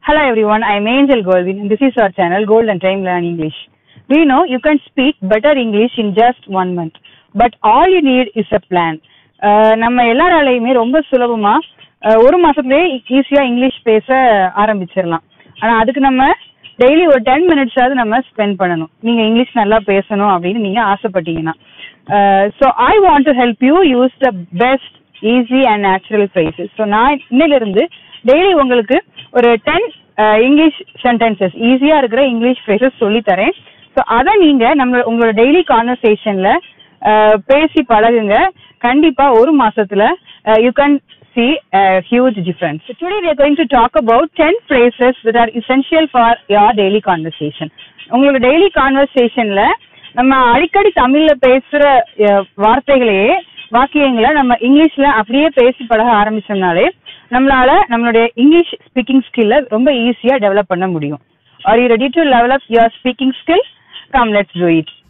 Hello everyone, I am Angel Goldwyn and this is our channel Gold and Time Learn English. We know you can speak better English in just one month, but all you need is a plan. Uh, நம்ம எல்லாராலையுமே ரொம்ப சுலபமா uh, ஒரு மாசத்துலயே ஈஸியா English பேச ஆரம்பிச்சிடலாம் ஆனா அதுக்கு நம்ம டெய்லி ஒரு டென் மினிட்ஸாவது நம்ம ஸ்பெண்ட் பண்ணணும் நீங்க இங்கிலீஷ் நல்லா பேசணும் அப்படின்னு நீங்க ஆசைப்பட்டீங்கன்னா so I want to help you use the best easy and natural phrases so நான் இன்னையில இருந்து டெய்லி உங்களுக்கு ஒரு டென் இங்கிலீஷ் சென்டென்சஸ் ஈஸியா இருக்கிற இங்கிலீஷ் ஃப்ரேசஸ் சொல்லி தரேன் ஸோ அதை நீங்க நம்ம உங்களோட டெய்லி கான்வர்சேஷன்ல பேசி பழகுங்க கண்டிப்பா ஒரு மாசத்துல you can see a huge difference. So today we are going to talk about 10 phrases that are essential for your daily conversation. உங்களோட டெய்லி கான்வர்சேஷன்ல நம்ம அடிக்கடி தமிழ்ல பேசுற அஹ், வார்த்தைகளையே வாக்கியங்களை நம்ம இங்கிலீஷ்ல அப்படியே பேசி பழக ஆரம்பிச்சோம்னாலே நம்மளால நம்மளுடைய இங்கிலீஷ் ஸ்பீக்கிங் ஸ்கில்ல ரொம்ப ஈஸியா டெவலப் பண்ண முடியும் are you ready to develop your speaking skill come let's do it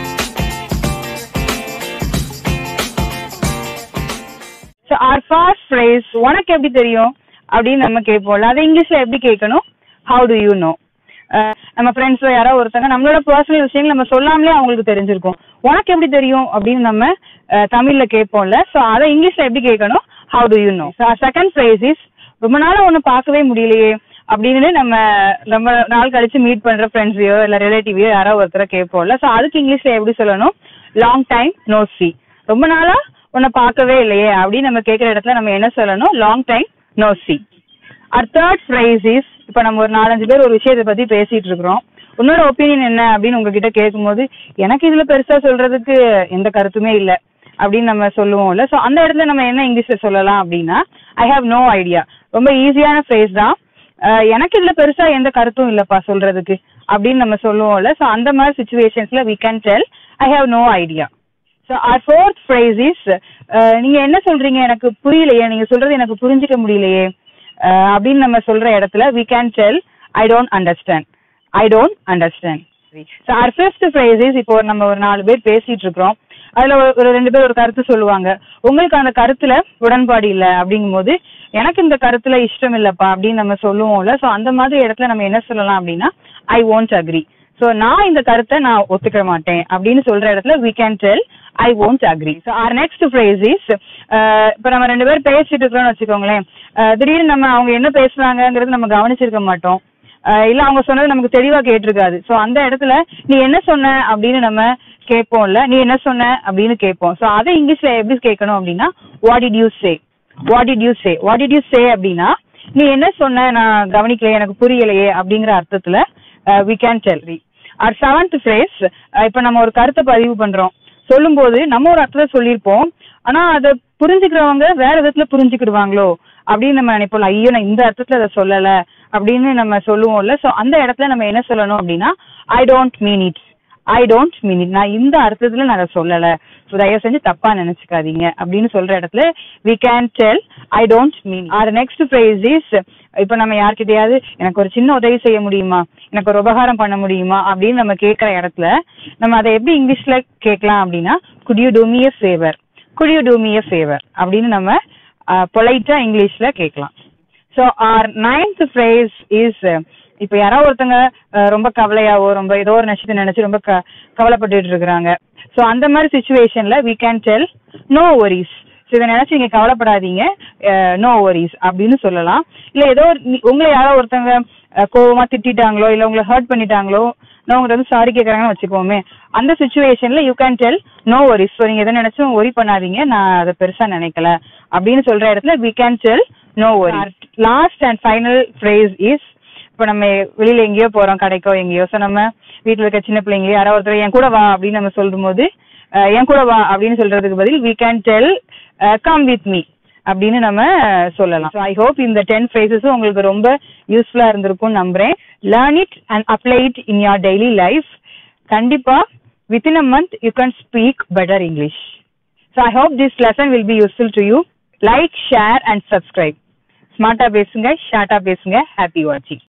so our first phrase உனக்கு எப்படி தெரியும் அப்படின்னு நம்ம கேட்போம்ல அதை இங்கிலீஷ்ல எப்படி கேட்கணும் ஹவு டு யூ நோ நம்ம ஃப்ரெண்ட்ஸ்ல யாரோ ஒருத்தங்க நம்மளோட பர்சனல் விஷயங்கள் நம்ம சொல்லாமலே அவங்களுக்கு தெரிஞ்சிருக்கும் உனக்கு எப்படி தெரியும் அப்படின்னு நம்ம அஹ், தமிழ்ல கேட்போம்ல ஸோ அதை இங்கிலீஷ்ல எப்படி கேட்கணும் how do you know second phrase is ரொம்ப நாளா ஒன்று பார்க்கவே முடியலையே அப்படின்னு நம்ம ரொம்ப நாள் கழிச்சு மீட் பண்ற ஃப்ரெண்ட்ஸையோ இல்ல ரிலேட்டிவையோ யாரோ ஒருத்தரை கேட்போம்ல ஸோ அதுக்கு இங்கிலீஷ்ல எப்படி சொல்லணும் லாங் டைம் நோ சி ரொம்ப நாளா உன்னை பார்க்கவே இல்லையே அப்படின்னு நம்ம கேட்குற இடத்துல நம்ம என்ன சொல்லணும் long time no see our third phrase is இப்போ நம்ம ஒரு நாலஞ்சு பேர் ஒரு விஷயத்தை பத்தி பேசிட்டு இருக்கிறோம் உன்னோட ஒப்பீனியன் என்ன அப்படின்னு உங்ககிட்ட கேட்கும்போது எனக்கு இதுல பெருசா சொல்றதுக்கு எந்த கருத்துமே இல்லை அப்படின்னு நம்ம சொல்லுவோம்ல ஸோ அந்த இடத்துல நம்ம என்ன இங்கிலீஷ்ல சொல்லலாம் அப்படின்னா ஐ ஹாவ் நோ ஐடியா ரொம்ப ஈஸியான ஃப்ரேஸ் தான் அஹ் எனக்கு இதுல பெருசா எந்த கருத்தும் இல்லப்பா சொல்றதுக்கு அப்படின்னு நம்ம சொல்லுவோம்ல ஸோ அந்த மாதிரி சுச்சுவேஷன்ஸ்ல we can tell I have no idea so our fourth phrase is நீங்க என்ன சொல்றீங்க எனக்கு புரியலையே நீங்க சொல்றது எனக்கு புரிஞ்சுக்க முடியலையே அஹ் அப்படின்னு நம்ம சொல்ற இடத்துல we can tell I don't understand I don't understand so our fifth phrase is இப்போ நம்ம ஒரு நாலு பேர் பேசிட்டு இருக்கிறோம் அதுல ஒரு- ஒரு ரெண்டு பேர் ஒரு கருத்து சொல்லுவாங்க உங்களுக்கு அந்த கருத்துல உடன்பாடு இல்ல அப்படிங்கும்போது எனக்கு இந்த கருத்துல இஷ்டம் இல்லப்பா அப்படின்னு நம்ம சொல்லுவோம்ல ஸோ அந்த மாதிரி இடத்துல நம்ம என்ன சொல்லலாம் அப்படின்னா ஐ won't அக்ரி ஸோ நான் இந்த கருத்தை நான் ஒத்துக்க மாட்டேன் அப்படின்னு சொல்ற இடத்துல we can tell I won't agree so our next phrase is இப்போ நம்ம ரெண்டு பேர் பேசிட்டு இருக்கிறோம்னு வச்சுக்கோங்களேன் அஹ் திடீர்னு நம்ம அவங்க என்ன பேசுறாங்கங்கிறது நம்ம கவனிச்சிருக்க மாட்டோம் அஹ் இல்ல அவங்க சொன்னது நமக்கு தெளிவா கேட்டிருக்காது சோ அந்த இடத்துல நீ என்ன சொன்ன அப்படின்னு நம்ம கேட்போம்ல நீ என்ன சொன்ன அப்படின்னு கேட்போம் சோ அதை இங்கிலீஷ்ல எப்படி கேட்கணும் அப்படின்னா what did you say what did you say what did you say அப்படின்னா நீ என்ன சொன்ன நான் கவனிக்கலையே எனக்கு புரியலையே அப்படிங்கிற அர்த்தத்துல we can tell our seventh phrase இப்ப நம்ம ஒரு கருத்தை பதிவு பண்றோம் சொல்லும்போது நம்ம ஒரு அர்த்தத்தை சொல்லியிருப்போம் ஆனா அதை புரிஞ்சுக்கிறவங்க வேற விதத்துல புரிஞ்சுக்கிடுவாங்களோ அப்படின்னு நம்ம நினைப்போம் ஐயோ நான் இந்த அர்த்தத்துல அதை சொல்லல அப்படின்னு நம்ம சொல்லுவோம்ல சோ அந்த இடத்துல நம்ம என்ன சொல்லணும் அப்படின்னா I don't mean it I don't mean it நான் இந்த அர்த்தத்துல நான் அதை சொல்லல ஸோ தயவு செஞ்சு தப்பா நினைச்சுக்காதீங்க அப்படின்னு சொல்ற இடத்துல we can tell I don't mean our next phrase is இப்போ நம்ம யார்கிட்டயாவது எனக்கு ஒரு சின்ன உதவி செய்ய முடியுமா எனக்கு ஒரு உபகாரம் பண்ண முடியுமா அப்படின்னு நம்ம கேட்குற இடத்துல நம்ம அதை எப்படி இங்கிலீஷ்ல கேட்கலாம் அப்படின்னா could you do me a favour could you do me a favour அப்படின்னு நம்ம பொலைட்டா இங்கிலீஷ்ல கேட்கலாம் so our ninth phrase is இப்போ யாராவது ஒருத்தங்க அஹ், ரொம்ப கவலையாவோ ரொம்ப ஏதோ ஒரு நட்சத்திரம் நினைச்சு ரொம்ப க கவலைப்பட்டுட்டு இருக்கிறாங்க ஸோ அந்த மாதிரி சுச்சுவேஷன்ல we can tell no worries so இதை நினைச்சு நீங்க கவலைப்படாதீங்க நோ ஒரிஸ் அப்படின்னு சொல்லலாம் இல்ல ஏதோ ஒரு நீ- உங்களை யாரோ ஒருத்தங்க அஹ், கோவமா திட்டிட்டாங்களோ இல்ல உங்களை ஹர்ட் பண்ணிட்டாங்களோ நான் உங்கள்ட்ட வந்து சாரி கேட்கறாங்கன்னு வச்சுக்கோமே அந்த சுச்சுவேஷன்ல you can tell no worries so நீங்க எதை நினைச்சும் ஒரி பண்ணாதீங்க நான் அதை பெருசா நினைக்கல அப்படின்னு சொல்ற இடத்துல we can tell no worry last and final phrase is இப்போ நம்ம வெளியில எங்கேயோ போறோம் கடைக்கோ எங்கேயோ ஸோ நம்ம வீட்டில் இருக்க சின்ன பிள்ளைங்க யாரோ ஒருத்தர் என் கூட வா அப்படின்னு நம்ம சொல்லும் போது அஹ், என் கூட வா அப்படின்னு சொல்றதுக்கு பதில் we can tell come with me அப்படின்னு நம்ம அஹ், சொல்லலாம் ஸோ ஐ ஹோப் இந்த டென் ஃப்ரேசஸும் உங்களுக்கு ரொம்ப யூஸ்ஃபுல்லா இருந்திருக்கும்னு நம்புறேன் learn it and apply it in your daily life கண்டிப்பா within a month you can speak better English so I hope this lesson will be useful to you like share and subscribe ஸ்மார்ட்டா பேசுங்க ஷார்ட்டா பேசுங்க happy வாட்சிங்